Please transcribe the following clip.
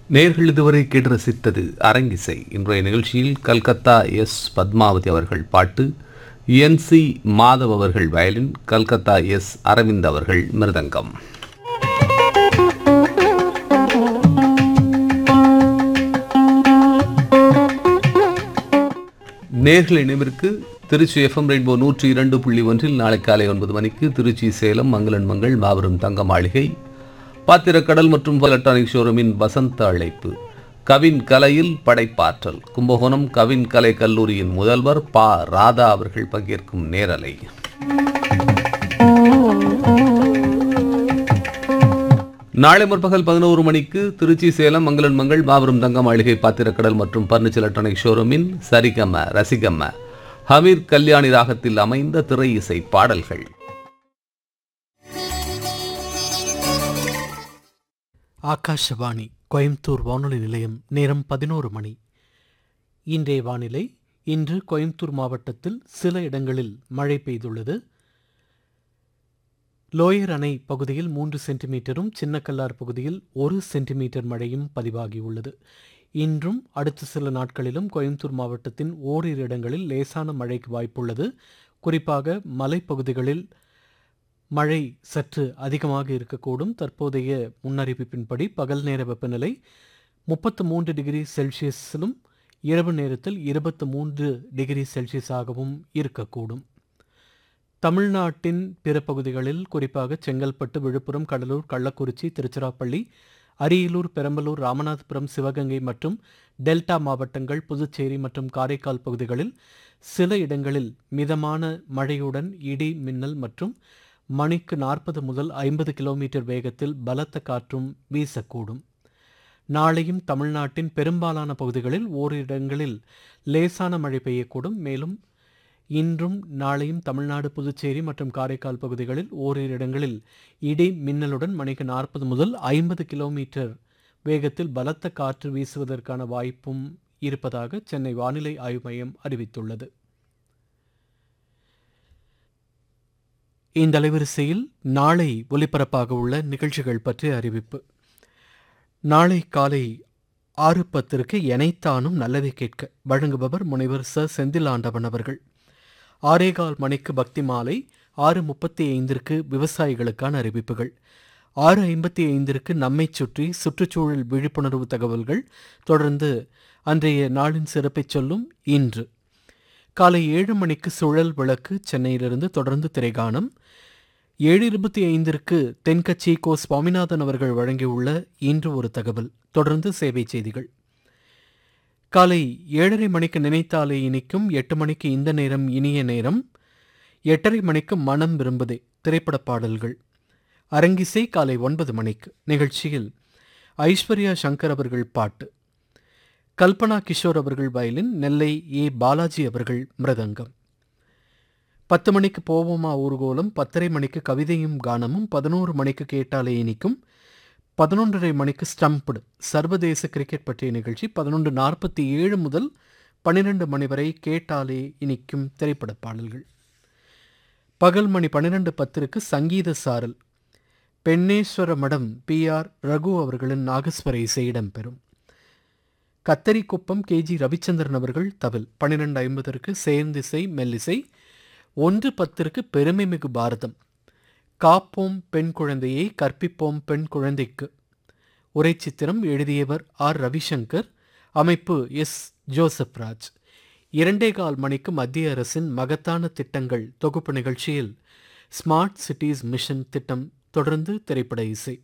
நேர்கள் இதுவரை கேட்டு ரசித்தது அரங்கிசை இன்றைய நிகழ்ச்சியில் கல்கத்தா எஸ் பத்மாவதி அவர்கள் பாட்டு என் சி மாதவ் அவர்கள் வயலின் கல்கத்தா எஸ் அரவிந்த் அவர்கள் மிருதங்கம் நேர்கள் இணைவிற்கு திருச்சி எஃப்எம் ரெயின்போ நூற்றி இரண்டு புள்ளி ஒன்றில் நாளை காலை ஒன்பது மணிக்கு திருச்சி சேலம் மங்களன் மங்கள் மாபெரும் தங்க மாளிகை பாத்திரக்கடல் மற்றும் எலக்ட்ரானிக் ஷோரூமின் வசந்த அழைப்பு கவின் கலையில் படைப்பாற்றல் கும்பகோணம் கவின் கலை கல்லூரியின் முதல்வர் பா ராதா அவர்கள் பங்கேற்கும் நேரலை நாளை முற்பகல் பதினோரு மணிக்கு திருச்சி சேலம் மங்களன் மங்கள் மாபெரும் தங்க மாளிகை பாத்திரக்கடல் மற்றும் பர்னிச்சர் எலக்ட்ரானிக் ஷோரூமின் சரிகம ரசிகம்ம ஹமீர் கல்யாணி ராகத்தில் அமைந்த திரை இசை பாடல்கள் ஆகாஷவாணி கோயம்புத்தூர் வானொலி நிலையம் நேரம் பதினோரு மணி இன்றைய வானிலை இன்று கோயம்புத்தூர் மாவட்டத்தில் சில இடங்களில் மழை பெய்துள்ளது லோயர் அணை பகுதியில் மூன்று சென்டிமீட்டரும் சின்னக்கல்லார் பகுதியில் ஒரு சென்டிமீட்டர் மழையும் பதிவாகியுள்ளது இன்றும் அடுத்த சில நாட்களிலும் கோயம்புத்தூர் மாவட்டத்தின் ஓரிரு இடங்களில் லேசான மழைக்கு வாய்ப்புள்ளது குறிப்பாக மலைப்பகுதிகளில் மழை சற்று அதிகமாக இருக்கக்கூடும் தற்போதைய முன்னறிவிப்பின்படி பகல் நேர வெப்பநிலை முப்பத்து மூன்று டிகிரி செல்சியஸிலும் இரவு நேரத்தில் இருபத்து மூன்று டிகிரி செல்சியஸாகவும் இருக்கக்கூடும் தமிழ்நாட்டின் பிற பகுதிகளில் குறிப்பாக செங்கல்பட்டு விழுப்புரம் கடலூர் கள்ளக்குறிச்சி திருச்சிராப்பள்ளி அரியலூர் பெரம்பலூர் ராமநாதபுரம் சிவகங்கை மற்றும் டெல்டா மாவட்டங்கள் புதுச்சேரி மற்றும் காரைக்கால் பகுதிகளில் சில இடங்களில் மிதமான மழையுடன் இடி மின்னல் மற்றும் மணிக்கு நாற்பது முதல் ஐம்பது கிலோமீட்டர் வேகத்தில் பலத்த காற்றும் வீசக்கூடும் நாளையும் தமிழ்நாட்டின் பெரும்பாலான பகுதிகளில் ஓரிரு இடங்களில் லேசான மழை பெய்யக்கூடும் மேலும் இன்றும் நாளையும் தமிழ்நாடு புதுச்சேரி மற்றும் காரைக்கால் பகுதிகளில் ஓரிரு இடங்களில் இடி மின்னலுடன் மணிக்கு நாற்பது முதல் ஐம்பது கிலோமீட்டர் வேகத்தில் பலத்த காற்று வீசுவதற்கான வாய்ப்பும் இருப்பதாக சென்னை வானிலை ஆய்வு மையம் அறிவித்துள்ளது இந்த அலைவரிசையில் நாளை ஒலிபரப்பாக உள்ள நிகழ்ச்சிகள் பற்றிய அறிவிப்பு நாளை காலை ஆறு பத்திற்கு எனைத்தானும் நல்லதை கேட்க வழங்குபவர் முனைவர் ச செந்திலாண்டவன் அவர்கள் ஆறேகால் மணிக்கு பக்தி மாலை ஆறு முப்பத்தி ஐந்திற்கு விவசாயிகளுக்கான அறிவிப்புகள் ஆறு ஐம்பத்தி ஐந்திற்கு நம்மை சுற்றி சுற்றுச்சூழல் விழிப்புணர்வு தகவல்கள் தொடர்ந்து அன்றைய நாளின் சிறப்பை சொல்லும் இன்று காலை ஏழு மணிக்கு சுழல் விளக்கு சென்னையிலிருந்து தொடர்ந்து திரைகாணம் ஏழு இருபத்தி ஐந்திற்கு தென்கட்சி கோ சுவாமிநாதன் அவர்கள் வழங்கியுள்ள இன்று ஒரு தகவல் தொடர்ந்து சேவை செய்திகள் காலை ஏழரை மணிக்கு நினைத்தாலே இனிக்கும் எட்டு மணிக்கு இந்த நேரம் இனிய நேரம் எட்டரை மணிக்கு மனம் விரும்புதே திரைப்பட பாடல்கள் அரங்கிசை காலை ஒன்பது மணிக்கு நிகழ்ச்சியில் ஐஸ்வர்யா சங்கர் அவர்கள் பாட்டு கல்பனா கிஷோர் அவர்கள் வயலின் நெல்லை ஏ பாலாஜி அவர்கள் மிருதங்கம் பத்து மணிக்கு போவோமா ஊர்கோலம் பத்தரை மணிக்கு கவிதையும் கானமும் பதினோரு மணிக்கு கேட்டாலே இனிக்கும் பதினொன்றரை மணிக்கு ஸ்டம்ப்டு சர்வதேச கிரிக்கெட் பற்றிய நிகழ்ச்சி பதினொன்று நாற்பத்தி ஏழு முதல் பன்னிரெண்டு மணி வரை கேட்டாலே இனிக்கும் திரைப்பட பாடல்கள் பகல் மணி பன்னிரெண்டு பத்திற்கு சங்கீத சாரல் பெண்ணேஸ்வர மடம் பி ஆர் ரகு அவர்களின் நாகஸ்வர இசை இடம்பெறும் கத்தரிக்குப்பம் கேஜி ரவிச்சந்திரன் அவர்கள் தவில் பன்னிரெண்டு ஐம்பதற்கு சேர்ந்திசை மெல்லிசை ஒன்று பத்திற்கு பெருமைமிகு பாரதம் காப்போம் பெண் குழந்தையை கற்பிப்போம் பெண் குழந்தைக்கு உரை சித்திரம் எழுதியவர் ஆர் ரவிசங்கர் அமைப்பு எஸ் ஜோசப் ராஜ் இரண்டே கால் மணிக்கு மத்திய அரசின் மகத்தான திட்டங்கள் தொகுப்பு நிகழ்ச்சியில் ஸ்மார்ட் சிட்டிஸ் மிஷன் திட்டம் தொடர்ந்து திரைப்பட இசை